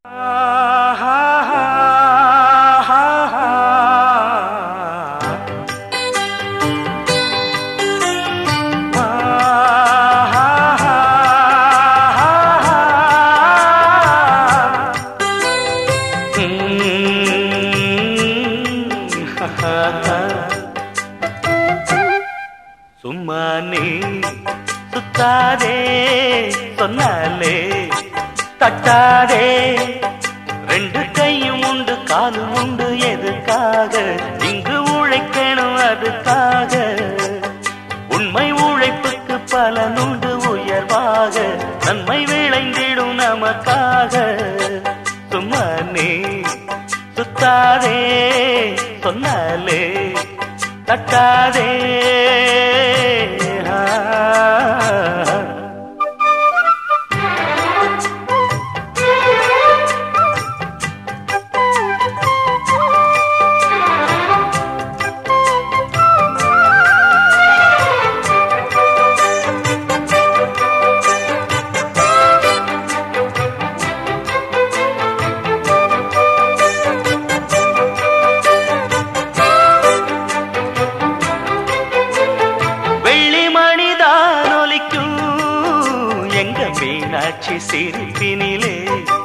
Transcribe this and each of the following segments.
சும்மா நீ சுத்தாதே சொன்னாலே தட்டாதே ரெண்டு கையும் உண்டு காலும் உண்டு எதுக்காக இங்கு உழைக்கணும் அதுக்காக உண்மை உழைப்புக்கு பலனுண்டு உயர்வாக நன்மை விளைந்திடும் நமக்காக சும்மா நீ சுத்தாதே சொன்னாலே தட்டாதே ஆ. வெள்ளி மணிதான் ஒலிக்கும் எங்க மீனாட்சி சிரிப்பினிலே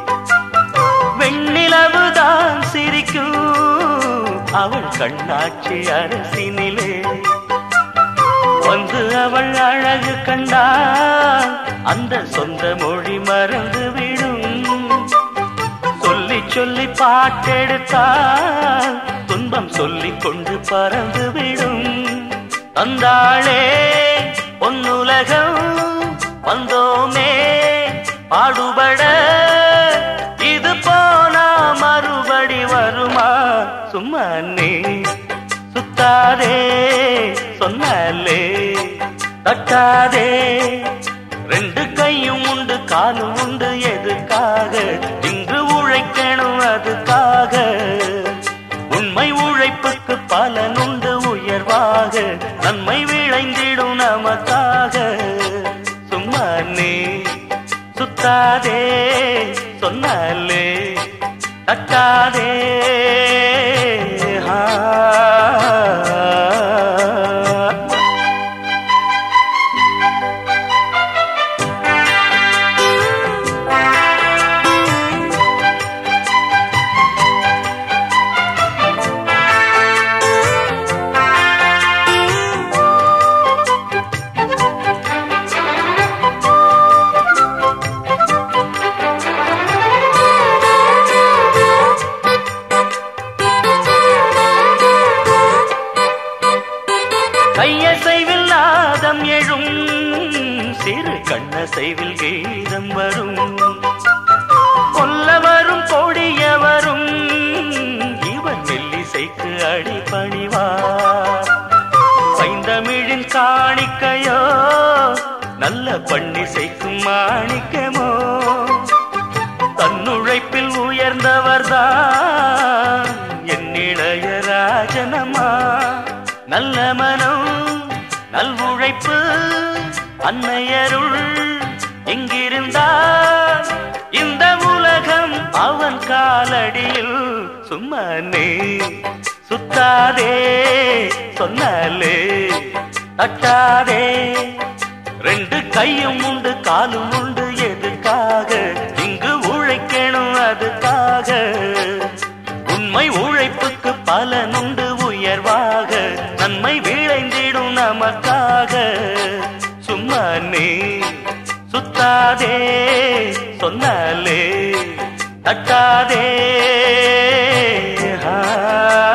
வெண்ணிலவுதான் சிரிக்கும் அவள் கண்ணாட்சி அரசினிலே வந்து அவள் அழகு கண்டால் அந்த சொந்த மொழி மறந்து விடும் சொல்லி சொல்லி பாட்டெடுத்தால் துன்பம் சொல்லிக் கொண்டு பறந்து விடும் தந்தாளே பொன்னுலகம் வந்தோமே பாடுபட இது போனா மறுபடி வருமா சும்மா நீ சுத்தாதே சொன்னாலே தட்டாதே ரெண்டு கையும் உண்டு காலும் உண்டு எதுக்காக இன்று உழைக்கணும் அதுக்காக உண்மை உழைப்புக்கு பலனுண்டு உயர்வாக நன்மை விளைந்திடும் நமக்காக சும்மா நீ சுத்தாதே சொன்னாலே தட்டாதே ஆ. கையசைவில் நாதம் எழும் சிறு கண்ணசைவில் கீதம் வரும் கொல்ல வரும் கொடிய வரும் இவன் மெல்லிசைக்கு அடிபணிவார் பைந்தமிழின் காணிக்கையோ நல்ல பண்ணிசைக்கும் மாணிக்கமோ தன்னுழைப்பில் உயர்ந்தவர்தான் என் இளைய ராஜனம்மா நல்ல மனம் நல்வுழைப்பு அன்னையருள் எங்கிருந்தால் இந்த உலகம் அவன் காலடியில் சும்மா நீ சுத்தாதே சொன்னாலே தட்டாதே ரெண்டு கையும் உண்டு காலும் உண்டு எதுக்காக இங்கு உழைக்கணும் அதுக்காக உண்மை உழைப்புக்கு பலனுண்டு உயர்வாக நன்மை விளைந்திடும் நமக்காக சும்மா நீ சுத்தாதே சொன்னாலே தட்டாதே ஆ